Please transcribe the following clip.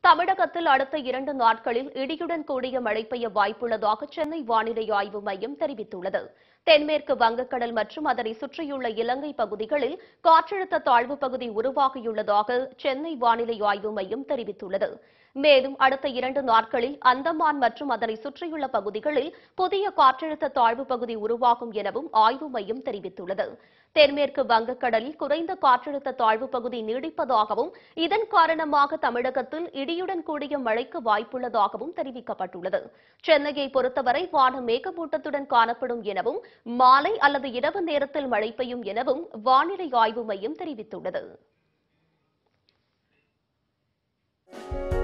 தமிழகத்தில் அடுத்த இரண்டு நாட்களில் இடியுடன் கூடிய மழை பெய்ய வாய்ப்புள்ளதாக சென்னை வானிலை ஆய்வு மையம் தெரிவித்துள்ளது தென்மேற்கு வங்கக்கடல் மற்றும் அதனை சுற்றியுள்ள இலங்கை பகுதிகளில் காற்றழுத்த தாழ்வு பகுதி உருவாகியுள்ளதாக சென்னை வானிலை ஆய்வு மையம் தெரிவித்துள்ளது மேலும் அடுத்த இரண்டு நாட்களில் அந்தமான் மற்றும் அதனை சுற்றியுள்ள பகுதிகளில் புதிய காற்றழுத்த தாழ்வு பகுதி உருவாகும் எனவும் ஆய்வு மையம் தெரிவித்துள்ளது தென்மேற்கு வங்கக்கடலில் குறைந்த காற்றழுத்த தாழ்வு பகுதி நீடிப்பதாகவும் இதன் காரணமாக தமிழகத்தில் இடியுடன் கூடிய மழைக்கு வாய்ப்புள்ளதாகவும் தெரிவிக்கப்பட்டுள்ளது சென்னையை பொறுத்தவரை வானம் மேகமூட்டத்துடன் காணப்படும் எனவும் மாலை அல்லது இரவு நேரத்தில் மழை பெய்யும் எனவும் வானிலை ஆய்வு மையம் தெரிவித்துள்ளது